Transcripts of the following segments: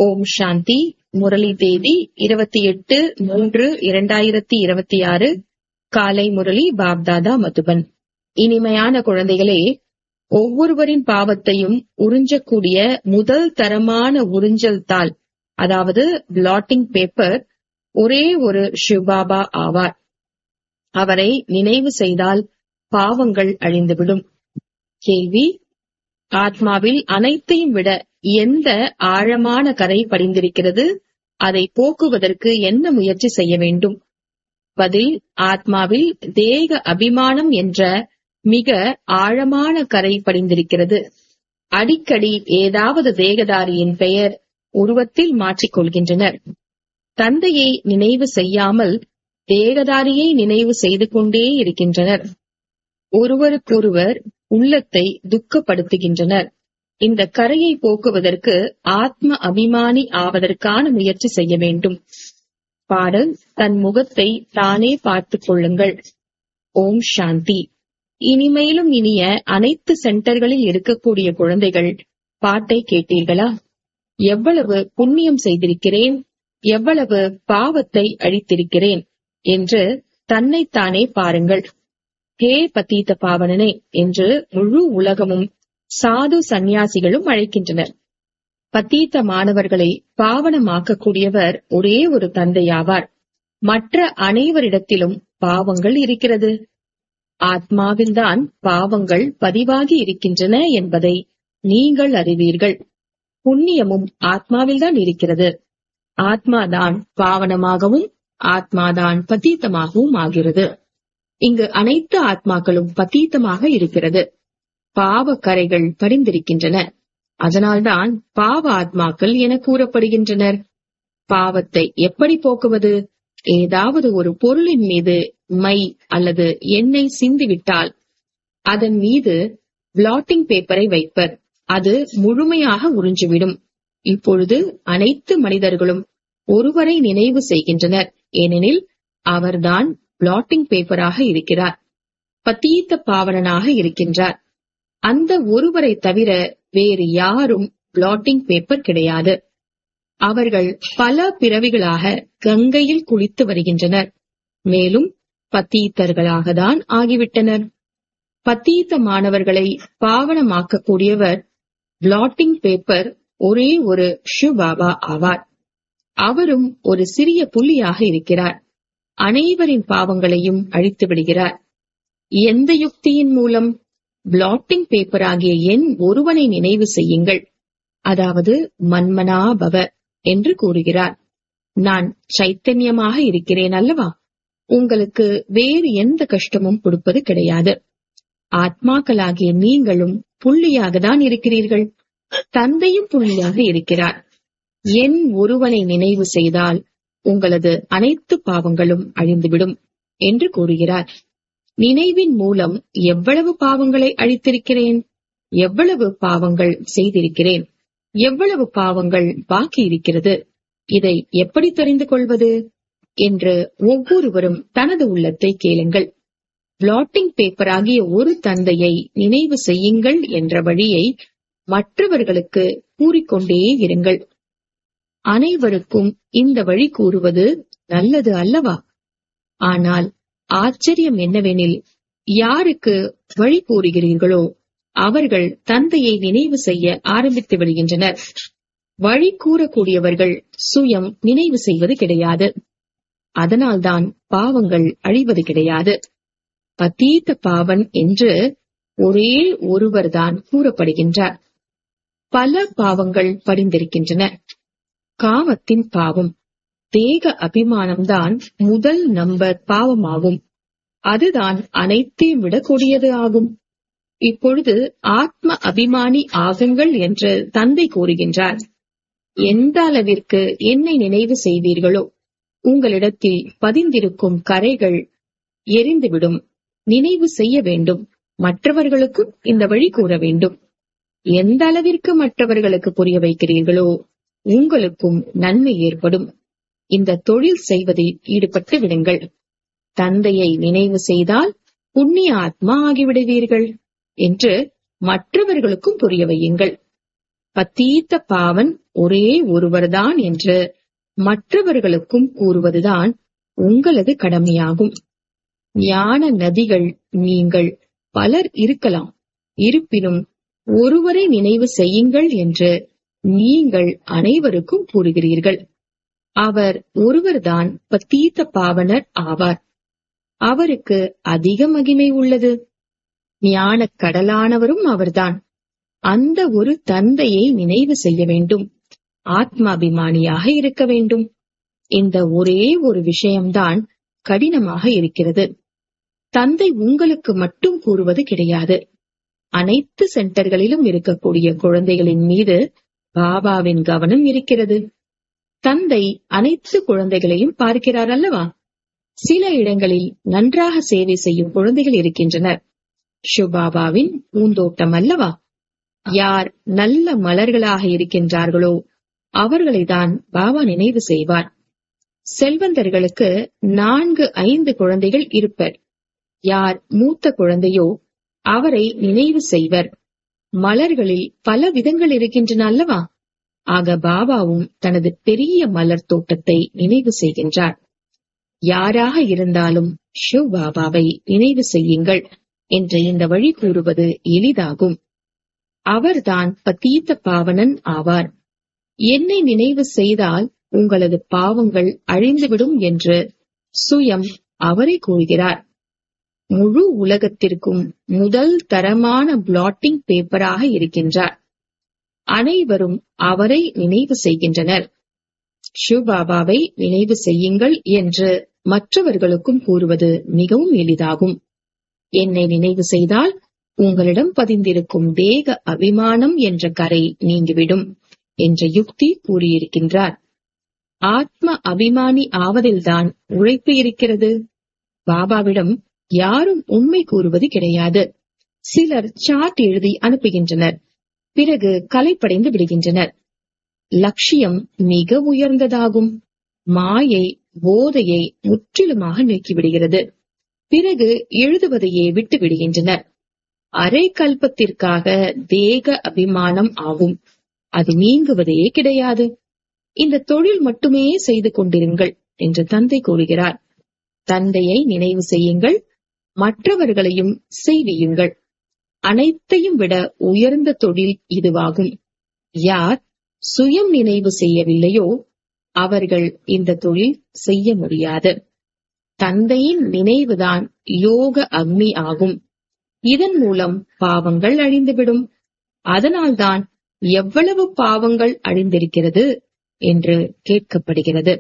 ஓம் சாந்தி முரளி தேதி இருபத்தி எட்டு மூன்று இரண்டாயிரத்தி இருபத்தி ஆறு காலை முரளி பாப்தாதா மதுபன் இனிமையான குழந்தைகளே ஒவ்வொருவரின் பாவத்தையும் உறிஞ்சக்கூடிய முதல் தரமான உறிஞ்சல் தாள் அதாவது பிளாட்டிங் பேப்பர் ஒரே ஒரு சிவபாபா ஆவார் அவரை நினைவு செய்தால் பாவங்கள் அழிந்துவிடும் கேள்வி ஆத்மாவில் அனைத்தையும் விட எந்த ஆழமான கரை படிந்திருக்கிறது அதை போக்குவதற்கு என்ன முயற்சி செய்ய வேண்டும் பதில் ஆத்மாவில் தேக அபிமானம் என்ற மிக ஆழமான கரை படிந்திருக்கிறது அடிக்கடி ஏதாவது தேகதாரியின் பெயர் உருவத்தில் மாற்றிக் கொள்கின்றனர் தந்தையை நினைவு செய்யாமல் தேகதாரியை நினைவு செய்து கொண்டே இருக்கின்றனர் ஒருவருக்கொருவர் உள்ளத்தை துக்கப்படுத்துகின்றனர் இந்த கரையை போக்குவதற்கு ஆத்ம அபிமானி ஆவதற்கான முயற்சி செய்ய வேண்டும் பாடல் தன் முகத்தை தானே பார்த்துக் கொள்ளுங்கள் ஓம் சாந்தி இனிமேலும் இனிய அனைத்து சென்டர்களில் இருக்கக்கூடிய குழந்தைகள் பாட்டை கேட்டீர்களா எவ்வளவு புண்ணியம் செய்திருக்கிறேன் எவ்வளவு பாவத்தை அழித்திருக்கிறேன் என்று தன்னைத்தானே பாருங்கள் ஹே பத்தீத்த பாவனனே என்று முழு உலகமும் சாது சந்நியாசிகளும் அழைக்கின்றனர் பத்தீத்த மாணவர்களை பாவனமாக்கக்கூடியவர் ஒரே ஒரு தந்தையாவார் மற்ற அனைவரிடத்திலும் பாவங்கள் இருக்கிறது ஆத்மாவில்தான் பாவங்கள் பதிவாகி இருக்கின்றன என்பதை நீங்கள் அறிவீர்கள் புண்ணியமும் ஆத்மாவில்தான் இருக்கிறது ஆத்மாதான் பாவனமாகவும் ஆத்மாதான் பத்தீத்தமாகவும் ஆகிறது இங்கு அனைத்து ஆத்மாக்களும் பத்தீத்தமாக இருக்கிறது பாவ கரைகள் படிந்திருக்கின்றன அதனால்தான் பாவ ஆத்மாக்கள் என கூறப்படுகின்றனர் பாவத்தை எப்படி போக்குவது ஏதாவது ஒரு பொருளின் மீது மை அல்லது எண்ணெய் சிந்திவிட்டால் அதன் மீது பிளாட்டிங் பேப்பரை வைப்பர் அது முழுமையாக உறிஞ்சிவிடும் இப்பொழுது அனைத்து மனிதர்களும் ஒருவரை நினைவு செய்கின்றனர் ஏனெனில் அவர்தான் பிளாட்டிங் பேப்பராக இருக்கிறார் பத்தீத்த பாவனனாக இருக்கின்றார் அந்த ஒருவரை தவிர வேறு யாரும் பிளாட்டிங் பேப்பர் கிடையாது அவர்கள் பல பிறவிகளாக கங்கையில் குளித்து வருகின்றனர் மேலும் பத்தீத்தர்களாக தான் ஆகிவிட்டனர் பத்தீத்த மாணவர்களை பாவனமாக்கக்கூடியவர் பிளாட்டிங் பேப்பர் ஒரே ஒரு ஷிவபாபா ஆவார் அவரும் ஒரு சிறிய புள்ளியாக இருக்கிறார் அனைவரின் பாவங்களையும் அழித்து விடுகிறார் எந்த யுக்தியின் மூலம் பிளாட்டிங் பேப்பர் ஆகிய என் ஒருவனை நினைவு செய்யுங்கள் அதாவது மன்மனா பவ என்று கூறுகிறார் நான் சைத்தன்யமாக இருக்கிறேன் அல்லவா உங்களுக்கு வேறு எந்த கஷ்டமும் கொடுப்பது கிடையாது ஆத்மாக்களாகிய நீங்களும் புள்ளியாக தான் இருக்கிறீர்கள் தந்தையும் புள்ளியாக இருக்கிறார் என் ஒருவனை நினைவு செய்தால் உங்களது அனைத்து பாவங்களும் அழிந்துவிடும் என்று கூறுகிறார் நினைவின் மூலம் எவ்வளவு பாவங்களை அழித்திருக்கிறேன் எவ்வளவு பாவங்கள் செய்திருக்கிறேன் எவ்வளவு பாவங்கள் பாக்கி இருக்கிறது இதை எப்படி தெரிந்து கொள்வது என்று ஒவ்வொருவரும் தனது உள்ளத்தை கேளுங்கள் பிளாட்டிங் பேப்பர் ஆகிய ஒரு தந்தையை நினைவு செய்யுங்கள் என்ற வழியை மற்றவர்களுக்கு கூறிக்கொண்டே இருங்கள் அனைவருக்கும் இந்த வழி கூறுவது நல்லது அல்லவா ஆனால் ஆச்சரியம் என்னவெனில் யாருக்கு வழி கூறுகிறீர்களோ அவர்கள் தந்தையை நினைவு செய்ய ஆரம்பித்து விடுகின்றனர் வழி கூறக்கூடியவர்கள் சுயம் நினைவு செய்வது கிடையாது அதனால்தான் பாவங்கள் அழிவது கிடையாது பத்தீத்த பாவன் என்று ஒரே ஒருவர்தான் கூறப்படுகின்றார் பல பாவங்கள் படிந்திருக்கின்றன காமத்தின் பாவம் தேக அபிமானம்தான் முதல் நம்பர் பாவமாகும் அதுதான் அனைத்தையும் விட கொடியது ஆகும் இப்பொழுது ஆத்ம அபிமானி ஆகுங்கள் என்று தந்தை கூறுகின்றார் எந்த அளவிற்கு என்னை நினைவு செய்வீர்களோ உங்களிடத்தில் பதிந்திருக்கும் கரைகள் எரிந்துவிடும் நினைவு செய்ய வேண்டும் மற்றவர்களுக்கும் இந்த வழி கூற வேண்டும் எந்த அளவிற்கு மற்றவர்களுக்கு புரிய வைக்கிறீர்களோ உங்களுக்கும் நன்மை ஏற்படும் இந்த தொழில் செய்வதில் ஈடுபட்டு விடுங்கள் தந்தையை நினைவு செய்தால் புண்ணிய ஆத்மா ஆகிவிடுவீர்கள் என்று மற்றவர்களுக்கும் புரிய வையுங்கள் பத்தீத்த பாவன் ஒரே ஒருவர்தான் என்று மற்றவர்களுக்கும் கூறுவதுதான் உங்களது கடமையாகும் ஞான நதிகள் நீங்கள் பலர் இருக்கலாம் இருப்பினும் ஒருவரை நினைவு செய்யுங்கள் என்று நீங்கள் அனைவருக்கும் கூறுகிறீர்கள் அவர் ஒருவர்தான் பத்தீத்த பாவனர் ஆவார் அவருக்கு அதிக மகிமை உள்ளது ஞானக் கடலானவரும் அவர்தான் அந்த ஒரு தந்தையை நினைவு செய்ய வேண்டும் ஆத்மாபிமானியாக இருக்க வேண்டும் இந்த ஒரே ஒரு விஷயம்தான் கடினமாக இருக்கிறது தந்தை உங்களுக்கு மட்டும் கூறுவது கிடையாது அனைத்து சென்டர்களிலும் இருக்கக்கூடிய குழந்தைகளின் மீது பாபாவின் கவனம் இருக்கிறது தந்தை அனைத்து குழந்தைகளையும் பார்க்கிறார் அல்லவா சில இடங்களில் நன்றாக சேவை செய்யும் குழந்தைகள் இருக்கின்றனர் ஷுபாபாவின் பூந்தோட்டம் அல்லவா யார் நல்ல மலர்களாக இருக்கின்றார்களோ அவர்களைதான் பாபா நினைவு செய்வார் செல்வந்தர்களுக்கு நான்கு ஐந்து குழந்தைகள் இருப்பர் யார் மூத்த குழந்தையோ அவரை நினைவு செய்வர் மலர்களில் பல விதங்கள் இருக்கின்றன அல்லவா ஆக பாபாவும் தனது பெரிய மலர் தோட்டத்தை நினைவு செய்கின்றார் யாராக இருந்தாலும் ஷிவ் பாபாவை நினைவு செய்யுங்கள் என்ற இந்த வழி கூறுவது எளிதாகும் அவர்தான் பத்தீத்த பாவனன் ஆவார் என்னை நினைவு செய்தால் உங்களது பாவங்கள் அழிந்துவிடும் என்று சுயம் அவரே கூறுகிறார் முழு உலகத்திற்கும் முதல் தரமான பிளாட்டிங் பேப்பராக இருக்கின்றார் அனைவரும் அவரை நினைவு செய்கின்றனர் ஷிவ்பாபாவை நினைவு செய்யுங்கள் என்று மற்றவர்களுக்கும் கூறுவது மிகவும் எளிதாகும் என்னை நினைவு செய்தால் உங்களிடம் பதிந்திருக்கும் தேக அபிமானம் என்ற கரை நீங்கிவிடும் என்ற யுக்தி கூறியிருக்கின்றார் ஆத்ம அபிமானி ஆவதில்தான் உழைப்பு இருக்கிறது பாபாவிடம் யாரும் உண்மை கூறுவது கிடையாது சிலர் சாட் எழுதி அனுப்புகின்றனர் பிறகு கலைப்படைந்து விடுகின்றனர் லட்சியம் மிக உயர்ந்ததாகும் மாயை போதையை முற்றிலுமாக நீக்கிவிடுகிறது பிறகு எழுதுவதையே விட்டு விடுகின்றனர் அரை கல்பத்திற்காக தேக அபிமானம் ஆகும் அது நீங்குவதே கிடையாது இந்த தொழில் மட்டுமே செய்து கொண்டிருங்கள் என்று தந்தை கூறுகிறார் தந்தையை நினைவு செய்யுங்கள் மற்றவர்களையும் செய்வியுங்கள் அனைத்தையும் விட உயர்ந்த தொழில் இதுவாகும் யார் சுயம் நினைவு செய்யவில்லையோ அவர்கள் இந்த தொழில் செய்ய முடியாது தந்தையின் நினைவுதான் யோக அக்னி ஆகும் இதன் மூலம் பாவங்கள் அழிந்துவிடும் அதனால்தான் எவ்வளவு பாவங்கள் அழிந்திருக்கிறது என்று கேட்கப்படுகிறது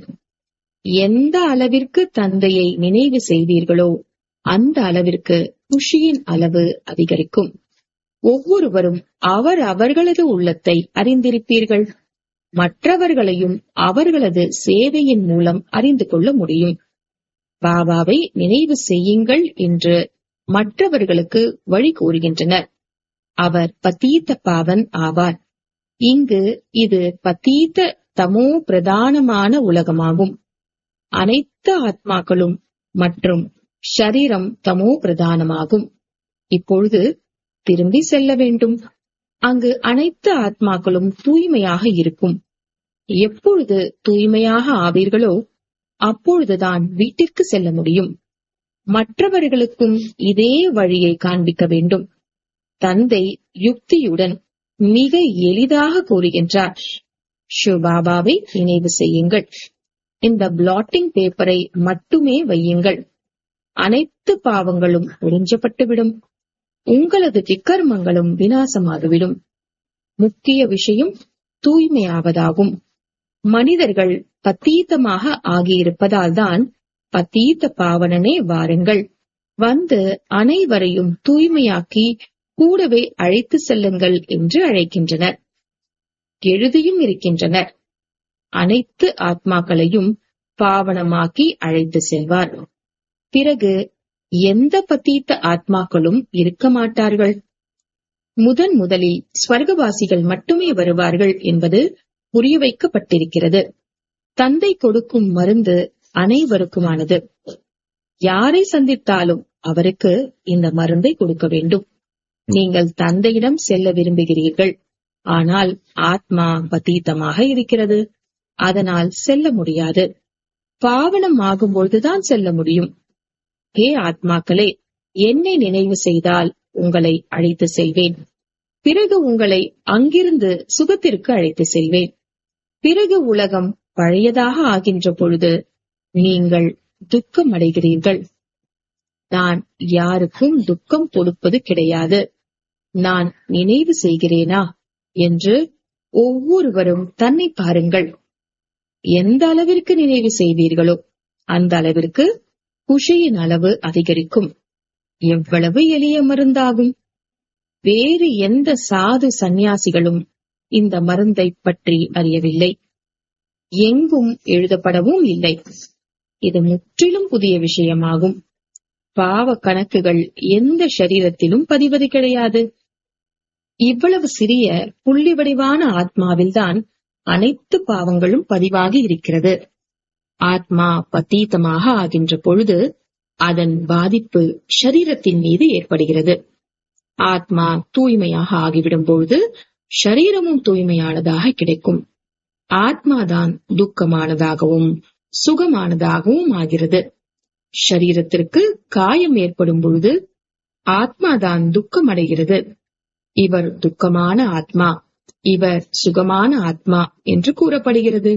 எந்த அளவிற்கு தந்தையை நினைவு செய்தீர்களோ அந்த அளவிற்கு குஷியின் அளவு அதிகரிக்கும் ஒவ்வொருவரும் அவர் அவர்களது உள்ளத்தை அறிந்திருப்பீர்கள் மற்றவர்களையும் அவர்களது சேவையின் மூலம் அறிந்து கொள்ள முடியும் பாபாவை நினைவு செய்யுங்கள் என்று மற்றவர்களுக்கு வழி கூறுகின்றனர் அவர் பத்தீத்த பாவன் ஆவார் இங்கு இது பத்தீத்த தமோ பிரதானமான உலகமாகும் அனைத்து ஆத்மாக்களும் மற்றும் ஷரீரம் தமோ பிரதானமாகும் இப்பொழுது திரும்பி செல்ல வேண்டும் அங்கு அனைத்து ஆத்மாக்களும் தூய்மையாக இருக்கும் எப்பொழுது தூய்மையாக ஆவீர்களோ அப்பொழுதுதான் வீட்டிற்கு செல்ல முடியும் மற்றவர்களுக்கும் இதே வழியை காண்பிக்க வேண்டும் தந்தை யுக்தியுடன் மிக எளிதாக கூறுகின்றார் ஷுபாபாவை நினைவு செய்யுங்கள் இந்த பிளாட்டிங் பேப்பரை மட்டுமே வையுங்கள் அனைத்து பாவங்களும் உறிஞ்சப்பட்டுவிடும் உங்களது விக்கர்மங்களும் வினாசமாகிவிடும் முக்கிய விஷயம் தூய்மையாவதாகும் மனிதர்கள் பத்தீத்தமாக ஆகியிருப்பதால் தான் பத்தீத்த பாவனனே வாருங்கள் வந்து அனைவரையும் தூய்மையாக்கி கூடவே அழைத்து செல்லுங்கள் என்று அழைக்கின்றனர் எழுதியும் இருக்கின்றனர் அனைத்து ஆத்மாக்களையும் பாவனமாக்கி அழைத்து செல்வார் பிறகு எந்த பத்தீத்த ஆத்மாக்களும் இருக்க மாட்டார்கள் முதன் முதலில் ஸ்வர்கவாசிகள் மட்டுமே வருவார்கள் என்பது புரிய வைக்கப்பட்டிருக்கிறது தந்தை கொடுக்கும் மருந்து அனைவருக்குமானது யாரை சந்தித்தாலும் அவருக்கு இந்த மருந்தை கொடுக்க வேண்டும் நீங்கள் தந்தையிடம் செல்ல விரும்புகிறீர்கள் ஆனால் ஆத்மா பதீதமாக இருக்கிறது அதனால் செல்ல முடியாது பாவனம் ஆகும்பொழுதுதான் செல்ல முடியும் ஹே ஆத்மாக்களே என்னை நினைவு செய்தால் உங்களை அழைத்து செல்வேன் பிறகு உங்களை அங்கிருந்து சுகத்திற்கு அழைத்து செல்வேன் பிறகு உலகம் பழையதாக ஆகின்ற பொழுது நீங்கள் துக்கம் அடைகிறீர்கள் நான் யாருக்கும் துக்கம் கொடுப்பது கிடையாது நான் நினைவு செய்கிறேனா என்று ஒவ்வொருவரும் தன்னை பாருங்கள் எந்த அளவிற்கு நினைவு செய்வீர்களோ அந்த அளவிற்கு குஷியின் அளவு அதிகரிக்கும் எவ்வளவு எளிய மருந்தாகும் வேறு எந்த சாது சந்நியாசிகளும் இந்த மருந்தை பற்றி அறியவில்லை எங்கும் எழுதப்படவும் இல்லை இது முற்றிலும் புதிய விஷயமாகும் பாவ கணக்குகள் எந்த சரீரத்திலும் பதிவது கிடையாது இவ்வளவு சிறிய புள்ளி வடிவான ஆத்மாவில்தான் அனைத்து பாவங்களும் பதிவாகி இருக்கிறது ஆத்மா பத்தீத்தமாக ஆகின்ற பொழுது அதன் பாதிப்பு ஷரீரத்தின் மீது ஏற்படுகிறது ஆத்மா தூய்மையாக ஆகிவிடும் பொழுது ஷரீரமும் தூய்மையானதாக கிடைக்கும் ஆத்மாதான் துக்கமானதாகவும் சுகமானதாகவும் ஆகிறது ஷரீரத்திற்கு காயம் ஏற்படும் பொழுது ஆத்மாதான் துக்கம் அடைகிறது இவர் துக்கமான ஆத்மா இவர் சுகமான ஆத்மா என்று கூறப்படுகிறது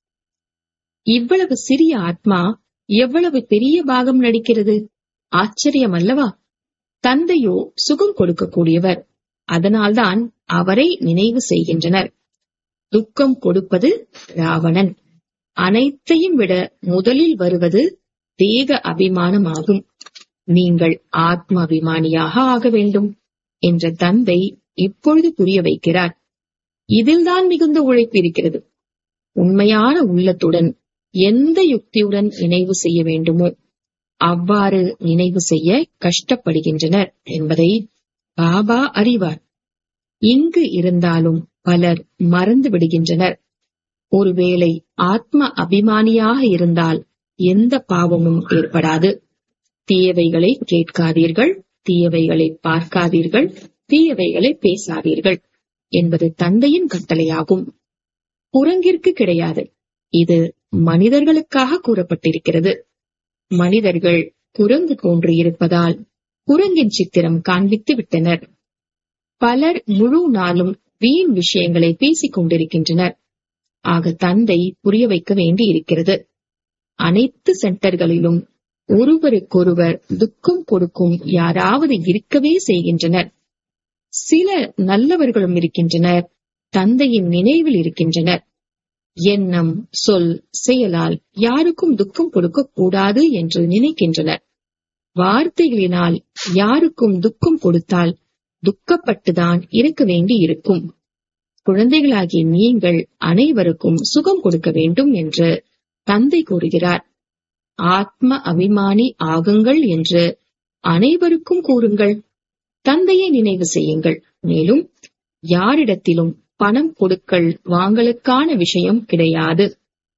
இவ்வளவு சிறிய ஆத்மா எவ்வளவு பெரிய பாகம் நடிக்கிறது ஆச்சரியம் அல்லவா தந்தையோ சுகம் கொடுக்கக்கூடியவர் அதனால்தான் அவரை நினைவு செய்கின்றனர் துக்கம் கொடுப்பது ராவணன் அனைத்தையும் விட முதலில் வருவது தேக அபிமானமாகும் நீங்கள் ஆத்ம அபிமானியாக ஆக வேண்டும் என்ற தந்தை இப்பொழுது புரிய வைக்கிறார் இதில்தான் மிகுந்த உழைப்பு இருக்கிறது உண்மையான உள்ளத்துடன் எந்த யுக்தியுடன் நினைவு செய்ய வேண்டுமோ அவ்வாறு நினைவு செய்ய கஷ்டப்படுகின்றனர் என்பதை பாபா அறிவார் இங்கு இருந்தாலும் பலர் மறந்து விடுகின்றனர் ஒருவேளை ஆத்ம அபிமானியாக இருந்தால் எந்த பாவமும் ஏற்படாது தீயவைகளை கேட்காதீர்கள் தீயவைகளை பார்க்காதீர்கள் தீயவைகளை பேசாதீர்கள் என்பது தந்தையின் கட்டளையாகும் குரங்கிற்கு கிடையாது இது மனிதர்களுக்காக கூறப்பட்டிருக்கிறது மனிதர்கள் குரங்கு போன்று இருப்பதால் குரங்கின் சித்திரம் காண்பித்து விட்டனர் பலர் முழு நாளும் வீண் விஷயங்களை பேசிக் கொண்டிருக்கின்றனர் ஆக தந்தை புரிய வைக்க வேண்டி இருக்கிறது அனைத்து சென்டர்களிலும் ஒருவருக்கொருவர் துக்கம் கொடுக்கும் யாராவது இருக்கவே செய்கின்றனர் சில நல்லவர்களும் இருக்கின்றனர் தந்தையின் நினைவில் இருக்கின்றனர் எண்ணம் சொல் செயலால் யாருக்கும் துக்கம் கொடுக்க கூடாது என்று நினைக்கின்றனர் வார்த்தைகளினால் யாருக்கும் துக்கம் கொடுத்தால் துக்கப்பட்டுதான் இருக்க வேண்டி இருக்கும் குழந்தைகளாகிய நீங்கள் அனைவருக்கும் சுகம் கொடுக்க வேண்டும் என்று தந்தை கூறுகிறார் ஆத்ம அபிமானி ஆகுங்கள் என்று அனைவருக்கும் கூறுங்கள் தந்தையை நினைவு செய்யுங்கள் மேலும் யாரிடத்திலும் பணம் கொடுக்கல் வாங்கலுக்கான விஷயம் கிடையாது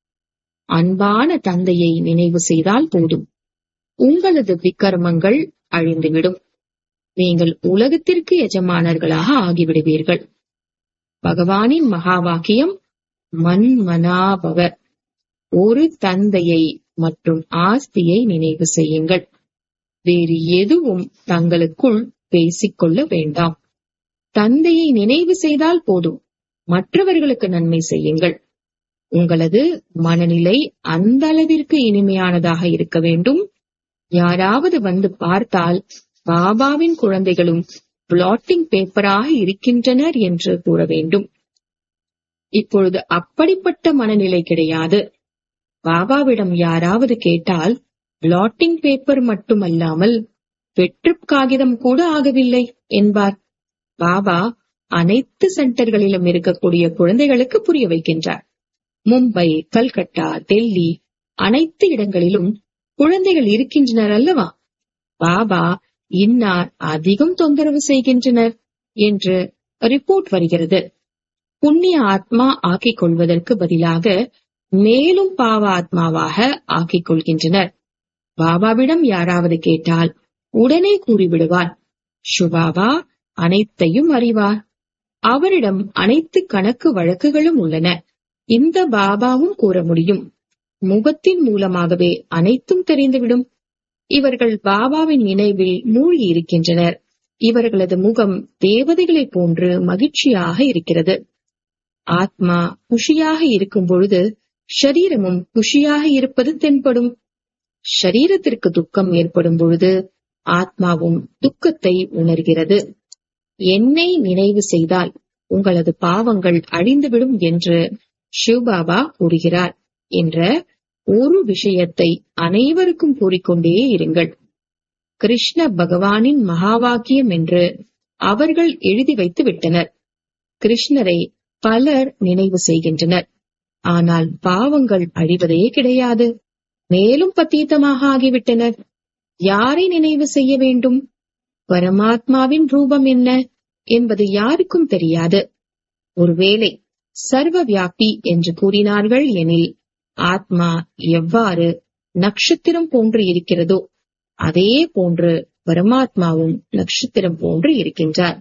அன்பான தந்தையை நினைவு செய்தால் போதும் உங்களது விக்கர்மங்கள் அழிந்துவிடும் நீங்கள் உலகத்திற்கு எஜமானர்களாக ஆகிவிடுவீர்கள் பகவானின் மகா வாக்கியம் மன்மனாபவ ஒரு தந்தையை மற்றும் ஆஸ்தியை நினைவு செய்யுங்கள் வேறு எதுவும் தங்களுக்குள் பேசிக்கொள்ள வேண்டாம் தந்தையை நினைவு செய்தால் போதும் மற்றவர்களுக்கு நன்மை செய்யுங்கள் உங்களது மனநிலை அந்த அளவிற்கு இனிமையானதாக இருக்க வேண்டும் யாராவது வந்து பார்த்தால் பாபாவின் குழந்தைகளும் பிளாட்டிங் பேப்பராக இருக்கின்றனர் என்று கூற வேண்டும் இப்பொழுது அப்படிப்பட்ட மனநிலை கிடையாது பாபாவிடம் யாராவது கேட்டால் பிளாட்டிங் பேப்பர் மட்டுமல்லாமல் வெற்று காகிதம் கூட ஆகவில்லை என்பார் பாபா அனைத்து சென்டர்களிலும் இருக்கக்கூடிய குழந்தைகளுக்கு புரிய வைக்கின்றார் மும்பை கல்கட்டா டெல்லி அனைத்து இடங்களிலும் குழந்தைகள் இருக்கின்றனர் அல்லவா பாபா இன்னார் அதிகம் தொந்தரவு செய்கின்றனர் என்று ரிப்போர்ட் வருகிறது புண்ணிய ஆத்மா ஆக்கிக் கொள்வதற்கு பதிலாக மேலும் பாவ ஆத்மாவாக ஆக்கிக் கொள்கின்றனர் பாபாவிடம் யாராவது கேட்டால் உடனே கூறிவிடுவார் சுபாபா அனைத்தையும் அறிவார் அவரிடம் அனைத்து கணக்கு வழக்குகளும் உள்ளன இந்த பாபாவும் கூற முடியும் முகத்தின் மூலமாகவே அனைத்தும் தெரிந்துவிடும் இவர்கள் பாபாவின் நினைவில் மூழ்கி இருக்கின்றனர் இவர்களது முகம் தேவதைகளைப் போன்று மகிழ்ச்சியாக இருக்கிறது ஆத்மா குஷியாக இருக்கும் பொழுது ஷரீரமும் குஷியாக இருப்பது தென்படும் ஷரீரத்திற்கு துக்கம் ஏற்படும் பொழுது ஆத்மாவும் துக்கத்தை உணர்கிறது என்னை நினைவு செய்தால் உங்களது பாவங்கள் அழிந்துவிடும் என்று சிவபாபா கூறுகிறார் என்ற ஒரு விஷயத்தை அனைவருக்கும் கூறிக்கொண்டே இருங்கள் கிருஷ்ண பகவானின் மகாவாக்கியம் என்று அவர்கள் எழுதி வைத்து விட்டனர் கிருஷ்ணரை பலர் நினைவு செய்கின்றனர் ஆனால் பாவங்கள் அழிவதே கிடையாது மேலும் பத்தீத்தமாக ஆகிவிட்டனர் யாரை நினைவு செய்ய வேண்டும் பரமாத்மாவின் ரூபம் என்ன என்பது யாருக்கும் தெரியாது ஒருவேளை சர்வ வியாபி என்று கூறினார்கள் எனில் ஆத்மா எவ்வாறு நட்சத்திரம் போன்று இருக்கிறதோ அதே போன்று பரமாத்மாவும் நட்சத்திரம் போன்று இருக்கின்றார்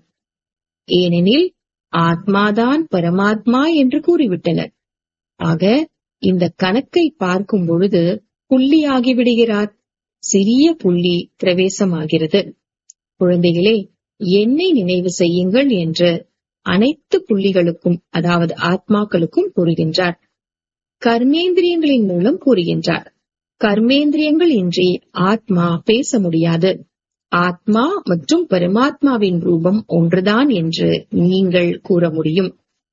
ஏனெனில் ஆத்மாதான் பரமாத்மா என்று கூறிவிட்டனர் ஆக இந்த கணக்கை பார்க்கும் பொழுது புள்ளியாகிவிடுகிறார் சிறிய புள்ளி பிரவேசமாகிறது குழந்தைகளே என்னை நினைவு செய்யுங்கள் என்று அனைத்து புள்ளிகளுக்கும் அதாவது ஆத்மாக்களுக்கும் கூறுகின்றார் கர்மேந்திரியங்களின் மூலம் கூறுகின்றார் கர்மேந்திரியங்கள் இன்றி ஆத்மா பேச முடியாது ஆத்மா மற்றும் பரமாத்மாவின் ரூபம் ஒன்றுதான் என்று நீங்கள் கூற முடியும்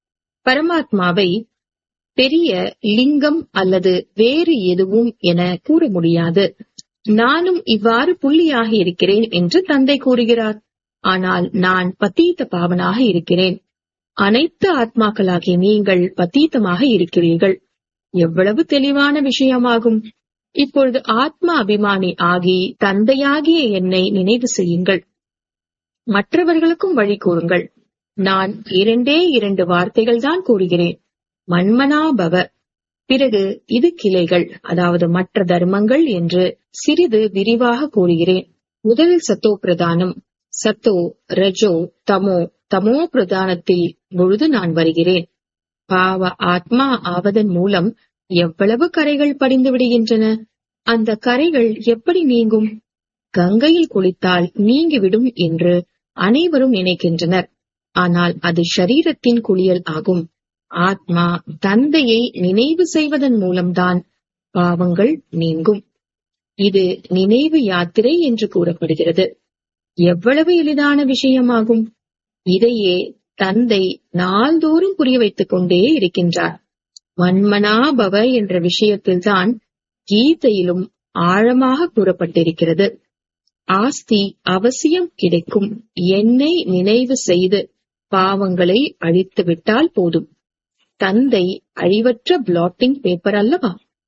பரமாத்மாவை பெரிய லிங்கம் அல்லது வேறு எதுவும் என கூற முடியாது நானும் இவ்வாறு புள்ளியாக இருக்கிறேன் என்று தந்தை கூறுகிறார் ஆனால் நான் பத்தீத்த பாவனாக இருக்கிறேன் அனைத்து ஆத்மாக்களாகிய நீங்கள் பத்தீத்தமாக இருக்கிறீர்கள் எவ்வளவு தெளிவான விஷயமாகும் இப்பொழுது ஆத்மா அபிமானி ஆகி தந்தையாகிய என்னை நினைவு செய்யுங்கள் மற்றவர்களுக்கும் வழி கூறுங்கள் நான் இரண்டே இரண்டு வார்த்தைகள் தான் கூறுகிறேன் மன்மனாபவ பிறகு இது கிளைகள் அதாவது மற்ற தர்மங்கள் என்று சிறிது விரிவாக கூறுகிறேன் முதலில் சத்தோ பிரதானம் சத்தோ ரஜோ தமோ தமோ பிரதானத்தில் பொழுது நான் வருகிறேன் பாவ ஆத்மா ஆவதன் மூலம் எவ்வளவு கரைகள் படிந்து விடுகின்றன அந்த கரைகள் எப்படி நீங்கும் கங்கையில் குளித்தால் நீங்கிவிடும் என்று அனைவரும் நினைக்கின்றனர் ஆனால் அது ஷரீரத்தின் குளியல் ஆகும் ஆத்மா தந்தையை நினைவு செய்வதன் மூலம்தான் பாவங்கள் நீங்கும் இது நினைவு யாத்திரை என்று கூறப்படுகிறது எவ்வளவு எளிதான விஷயமாகும் இதையே தந்தை நாள்தோறும் புரிய வைத்துக் கொண்டே இருக்கின்றார் மன்மனாபவ என்ற விஷயத்தில்தான் கீதையிலும் ஆழமாக கூறப்பட்டிருக்கிறது ஆஸ்தி அவசியம் கிடைக்கும் என்னை நினைவு செய்து பாவங்களை அழித்து விட்டால் போதும் தந்தை அழிவற்ற பிளாட்டிங் பேப்பர் அல்லவா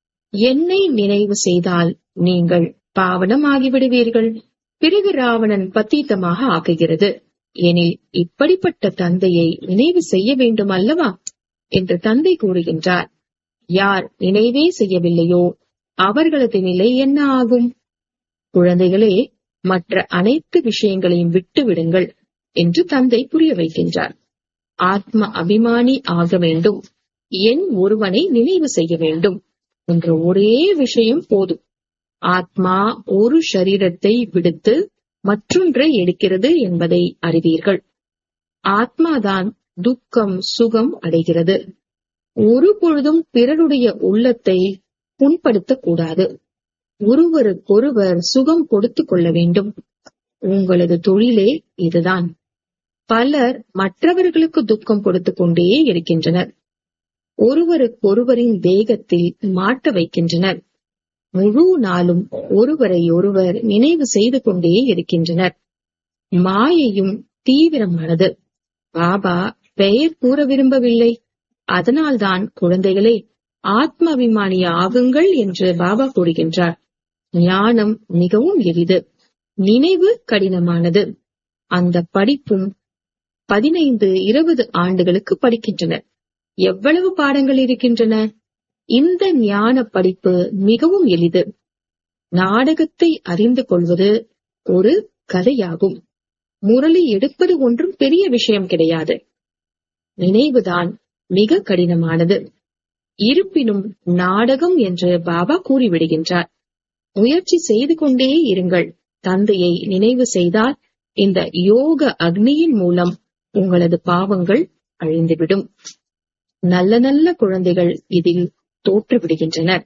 என்னை நினைவு செய்தால் நீங்கள் பாவனம் ஆகிவிடுவீர்கள் பிறகு ராவணன் பத்தீத்தமாக ஆக்குகிறது எனில் இப்படிப்பட்ட தந்தையை நினைவு செய்ய வேண்டும் அல்லவா என்று தந்தை கூறுகின்றார் யார் நினைவே செய்யவில்லையோ அவர்களது நிலை என்ன ஆகும் குழந்தைகளே மற்ற அனைத்து விஷயங்களையும் விட்டு விடுங்கள் என்று தந்தை புரிய வைக்கின்றார் ஆத்ம அபிமானி ஆக வேண்டும் என் ஒருவனை நினைவு செய்ய வேண்டும் என்ற ஒரே விஷயம் போதும் ஆத்மா ஒரு சரீரத்தை விடுத்து மற்றொன்றை எடுக்கிறது என்பதை அறிவீர்கள் ஆத்மாதான் துக்கம் சுகம் அடைகிறது ஒரு பொழுதும் பிறருடைய உள்ளத்தை புண்படுத்தக் கூடாது ஒருவருக்கொருவர் சுகம் கொடுத்துக் கொள்ள வேண்டும் உங்களது தொழிலே இதுதான் பலர் மற்றவர்களுக்கு துக்கம் கொடுத்துக் கொண்டே இருக்கின்றனர் ஒருவருக்கொருவரின் வேகத்தில் மாட்ட வைக்கின்றனர் முழு நாளும் ஒருவரை ஒருவர் நினைவு செய்து கொண்டே இருக்கின்றனர் மாயையும் தீவிரமானது பாபா பெயர் கூற விரும்பவில்லை அதனால்தான் குழந்தைகளே ஆத்ம அபிமானி ஆகுங்கள் என்று பாபா கூறுகின்றார் ஞானம் மிகவும் எளிது நினைவு கடினமானது அந்த படிப்பும் பதினைந்து இருபது ஆண்டுகளுக்கு படிக்கின்றனர் எவ்வளவு பாடங்கள் இருக்கின்றன இந்த ஞான படிப்பு மிகவும் எளிது நாடகத்தை அறிந்து கொள்வது ஒரு கதையாகும் முரளி எடுப்பது ஒன்றும் பெரிய விஷயம் கிடையாது நினைவுதான் மிக கடினமானது இருப்பினும் நாடகம் என்று பாபா கூறிவிடுகின்றார் முயற்சி செய்து கொண்டே இருங்கள் தந்தையை நினைவு செய்தால் இந்த யோக அக்னியின் மூலம் உங்களது பாவங்கள் அழிந்துவிடும் நல்ல நல்ல குழந்தைகள் இதில் தோற்றுவிடுகின்றனர்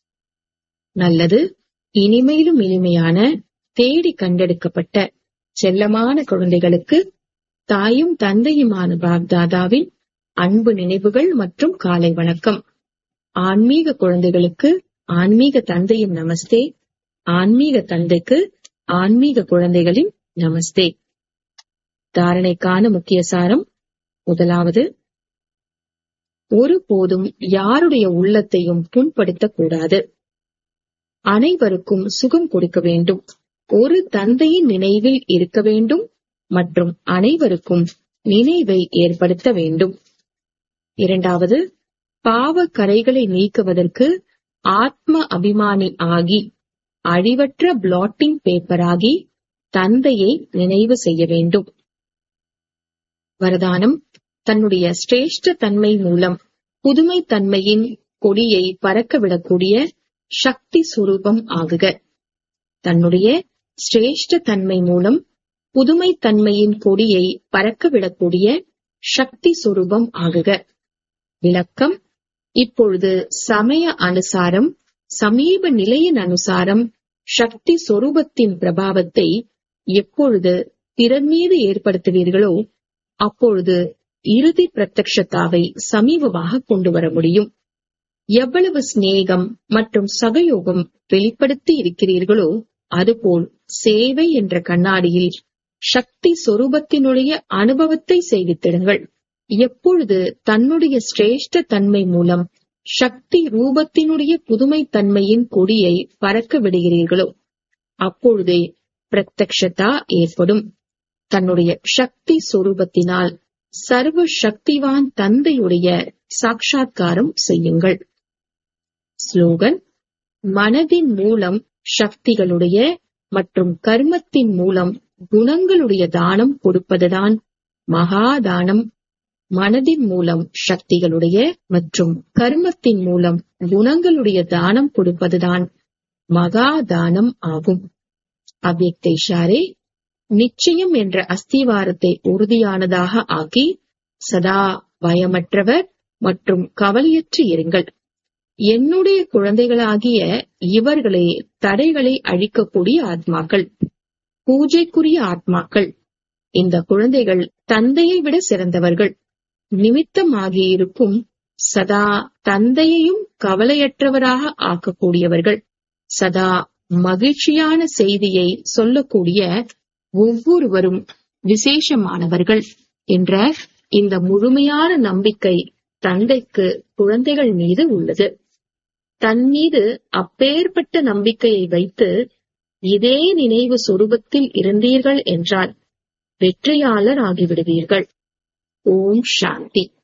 நல்லது இனிமையிலும் இனிமையான தேடி கண்டெடுக்கப்பட்ட செல்லமான குழந்தைகளுக்கு தாயும் தந்தையுமான பாப்தாதாவின் அன்பு நினைவுகள் மற்றும் காலை வணக்கம் ஆன்மீக குழந்தைகளுக்கு ஆன்மீக தந்தையின் நமஸ்தே ஆன்மீக தந்தைக்கு ஆன்மீக குழந்தைகளின் நமஸ்தே தாரணைக்கான முக்கிய சாரம் முதலாவது ஒருபோதும் யாருடைய உள்ளத்தையும் புண்படுத்தக் கூடாது அனைவருக்கும் சுகம் கொடுக்க வேண்டும் ஒரு தந்தையின் நினைவில் இருக்க வேண்டும் மற்றும் அனைவருக்கும் நினைவை ஏற்படுத்த வேண்டும் இரண்டாவது பாவ கரைகளை நீக்குவதற்கு ஆத்ம அபிமானி ஆகி அழிவற்ற பிளாட்டிங் பேப்பராகி தந்தையை நினைவு செய்ய வேண்டும் வரதானம் தன்னுடைய சிரேஷ்ட தன்மை மூலம் புதுமை தன்மையின் கொடியை பறக்கவிடக்கூடிய சக்தி சுரூபம் ஆகுக தன்னுடைய சிரேஷ்ட தன்மை மூலம் புதுமை தன்மையின் கொடியை பறக்கவிடக்கூடிய சக்தி சுரூபம் ஆகுக விளக்கம் இப்பொழுது சமய அனுசாரம் சமீப நிலையின் அனுசாரம் சக்தி சொரூபத்தின் பிரபாவத்தை எப்பொழுது பிறர் மீது ஏற்படுத்துவீர்களோ அப்பொழுது இறுதி பிரத்யக்ஷத்தாவை சமீபமாக கொண்டு வர முடியும் எவ்வளவு சிநேகம் மற்றும் சகயோகம் வெளிப்படுத்தி இருக்கிறீர்களோ அதுபோல் சேவை என்ற கண்ணாடியில் சக்தி சொரூபத்தினுடைய அனுபவத்தை செய்வித்திடுங்கள் எப்பொழுது தன்னுடைய சிரேஷ்ட தன்மை மூலம் சக்தி ரூபத்தினுடைய புதுமை தன்மையின் கொடியை பறக்க விடுகிறீர்களோ அப்பொழுதே பிரத்யக்ஷதா ஏற்படும் தன்னுடைய சக்தி சொரூபத்தினால் சர்வ சக்திவான் தந்தையுடைய சாட்சா்காரம் செய்யுங்கள் ஸ்லோகன் மனதின் மூலம் சக்திகளுடைய மற்றும் கர்மத்தின் மூலம் குணங்களுடைய தானம் கொடுப்பதுதான் மகாதானம் மனதின் மூலம் சக்திகளுடைய மற்றும் கர்மத்தின் மூலம் குணங்களுடைய தானம் கொடுப்பதுதான் மகாதானம் ஆகும் அவ்யக்தேஷாரே நிச்சயம் என்ற அஸ்திவாரத்தை உறுதியானதாக ஆக்கி சதா பயமற்றவர் மற்றும் கவலையற்று இருங்கள் என்னுடைய குழந்தைகளாகிய இவர்களே தடைகளை அழிக்கக்கூடிய ஆத்மாக்கள் பூஜைக்குரிய ஆத்மாக்கள் இந்த குழந்தைகள் தந்தையை விட சிறந்தவர்கள் நிமித்தமாகியிருக்கும் சதா தந்தையையும் கவலையற்றவராக ஆக்கக்கூடியவர்கள் சதா மகிழ்ச்சியான செய்தியை சொல்லக்கூடிய ஒவ்வொருவரும் விசேஷமானவர்கள் என்ற இந்த முழுமையான நம்பிக்கை தந்தைக்கு குழந்தைகள் மீது உள்ளது தன் மீது அப்பேற்பட்ட நம்பிக்கையை வைத்து இதே நினைவு சொரூபத்தில் இருந்தீர்கள் என்றால் வெற்றியாளர் ஆகிவிடுவீர்கள் ஓம் சாந்தி